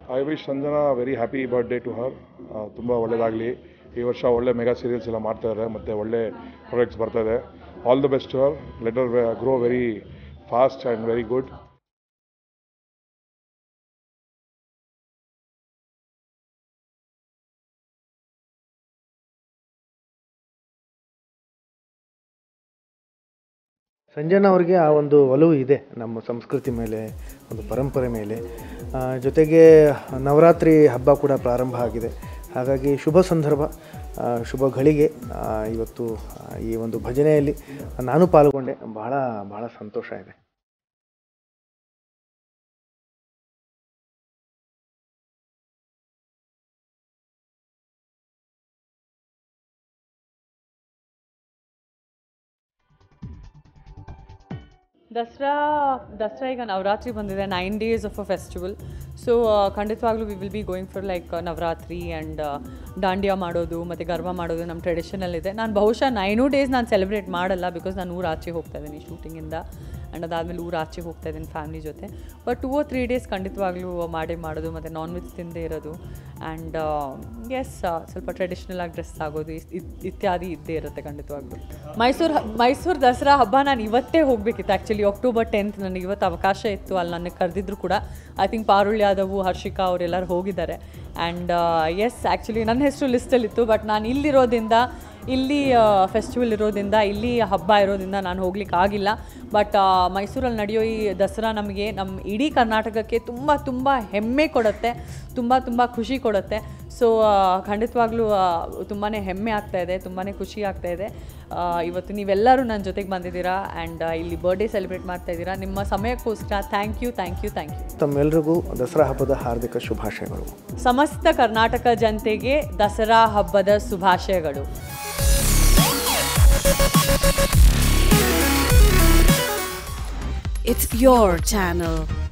I wish Sanjana very happy birthday to her ತುಂಬ ಒಳ್ಳೆಯದಾಗಲಿ ಈ ವರ್ಷ ಒಳ್ಳೆ ಮೆಗಾ ಸೀರಿಯಲ್ಸ್ ಎಲ್ಲ ಮಾಡ್ತಾಯಿದ್ದಾರೆ ಮತ್ತು ಒಳ್ಳೆ ಪ್ರಾಡಕ್ಟ್ಸ್ ಬರ್ತಾಯಿದೆ all the best her letter grow very fast and very good Sanjana ಅವ್ರಿಗೆ ಆ ಒಂದು ಒಲವು ಇದೆ ನಮ್ಮ ಸಂಸ್ಕೃತಿ ಮೇಲೆ ಒಂದು ಪರಂಪರೆ ಮೇಲೆ ಆ, ಜೊತೆಗೆ ನವರಾತ್ರಿ ಹಬ್ಬ ಕೂಡ ಪ್ರಾರಂಭ ಆಗಿದೆ ಹಾಗಾಗಿ ಶುಭ ಸಂದರ್ಭ ಆ, ಶುಭ ಘಳಿಗೆ ಆ, ಇವತ್ತು ಆ, ಈ ಒಂದು ಭಜನೆಯಲ್ಲಿ ನಾನು ಪಾಲ್ಗೊಂಡೆ ಬಹಳ ಬಹಳ ಸಂತೋಷ ಇದೆ ದಸರಾ ದಸರಾ ಈಗ ನವರಾತ್ರಿ ಬಂದಿದೆ nine days of a festival so ಖಂಡಿತವಾಗ್ಲೂ we will be going for like Navaratri and dandiya ಮಾಡೋದು ಮತ್ತು ಗರ್ಭ ಮಾಡೋದು ನಮ್ಮ ಟ್ರೆಡಿಷನಲ್ ಇದೆ ನಾನು ಬಹುಶಃ ನೈನೂ ಡೇಸ್ ನಾನು ಸೆಲೆಬ್ರೇಟ್ ಮಾಡಲ್ಲ ಬಿಕಾಸ್ ನಾನು ಊರು ಆಚೆ ಹೋಗ್ತಾ ಇದ್ದೀನಿ ಶೂಟಿಂಗಿಂದ ಆ್ಯಂಡ್ ಅದಾದಮೇಲೆ ಊರು ಆಚೆ ಹೋಗ್ತಾ ಇದ್ದೀನಿ ಫ್ಯಾಮಿಲಿ ಜೊತೆ but two or three days ಖಂಡಿತವಾಗ್ಲೂ ಮಾಡೇ ಮಾಡೋದು ಮತ್ತು ನಾನ್ ವೆಜ್ ತಿಂದೇ ಇರೋದು ಆ್ಯಂಡ್ ಎಸ್ ಸ್ವಲ್ಪ ಟ್ರೆಡಿಷ್ನಲ್ ಆಗಿ ಡ್ರೆಸ್ ಆಗೋದು ಇಸ್- ಇತ್- ಇತ್ಯಾದಿ ಇದ್ದೇ ಇರುತ್ತೆ ಖಂಡಿತವಾಗ್ಲೂ ಮೈಸೂರು ಹ- ಮೈಸೂರು ದಸರಾ ಹಬ್ಬ ನಾನು ಇವತ್ತೇ ಹೋಗಬೇಕಿತ್ತು ಆ್ಯಕ್ಚುಲಿ ಅಕ್ಟೋಬರ್ ಟೆಂತ್ ನನಗೆ ಇವತ್ತು ಅವಕಾಶ ಇತ್ತು ಅಲ್ಲಿ ನನಗೆ ಕರೆದಿದ್ರು ಕೂಡ ಐ ಥಿಂಕ್ ಪಾರುಳ್ ಯಾದವ್ ಹರ್ಷಿಕಾ ಅವರೆಲ್ಲರೂ ಹೋಗಿದ್ದಾರೆ ಆ್ಯಂಡ್ ಎಸ್ ಆ್ಯಕ್ಚುಲಿ ನನ್ನ ಹೆಸರು ಲಿಸ್ಟಲ್ಲಿತ್ತು ಬಟ್ ನಾನು ಇಲ್ಲಿರೋದ್ರಿಂದ ಇಲ್ಲಿ ಫೆಸ್ಟಿವಲ್ ಇರೋದ್ರಿಂದ ಇಲ್ಲಿ ಹಬ್ಬ ಇರೋದ್ರಿಂದ ನಾನು ಹೋಗ್ಲಿಕ್ಕೆ ಆಗಿಲ್ಲ ಬಟ್ ಮೈಸೂರಲ್ಲಿ ನಡೆಯೋ ಈ ದಸರಾ ನಮಗೆ ನಮ್ಮ ಇಡೀ ಕರ್ನಾಟಕಕ್ಕೆ ತುಂಬ ತುಂಬ ಹೆಮ್ಮೆ ಕೊಡುತ್ತೆ ತುಂಬ ತುಂಬ ಖುಷಿ ಕೊಡುತ್ತೆ ಸೊ ಖಂಡಿತವಾಗ್ಲೂ ತುಂಬಾ ಹೆಮ್ಮೆ ಆಗ್ತಾ ಇದೆ ತುಂಬಾ ಖುಷಿ ಆಗ್ತಾ ಇದೆ ಆ, ಇವತ್ತು ನೀವೆಲ್ಲರೂ ನನ್ನ ಜೊತೆಗೆ ಬಂದಿದ್ದೀರಾ ಆ್ಯಂಡ್ ಇಲ್ಲಿ ಬರ್ಡೇ ಸೆಲೆಬ್ರೇಟ್ ಮಾಡ್ತಾ ಇದ್ದೀರಾ ನಿಮ್ಮ ಸಮಯಕ್ಕೋಸ್ಕರ thank you thank you thank you ತಮ್ಮೆಲ್ಲರಿಗೂ ದಸರಾ ಹಬ್ಬದ ಹಾರ್ದಿಕ ಶುಭಾಶಯಗಳು ಸಮಸ್ತ ಕರ್ನಾಟಕ ಜನತೆಗೆ ದಸರಾ ಹಬ್ಬದ ಶುಭಾಶಯಗಳು It's your channel.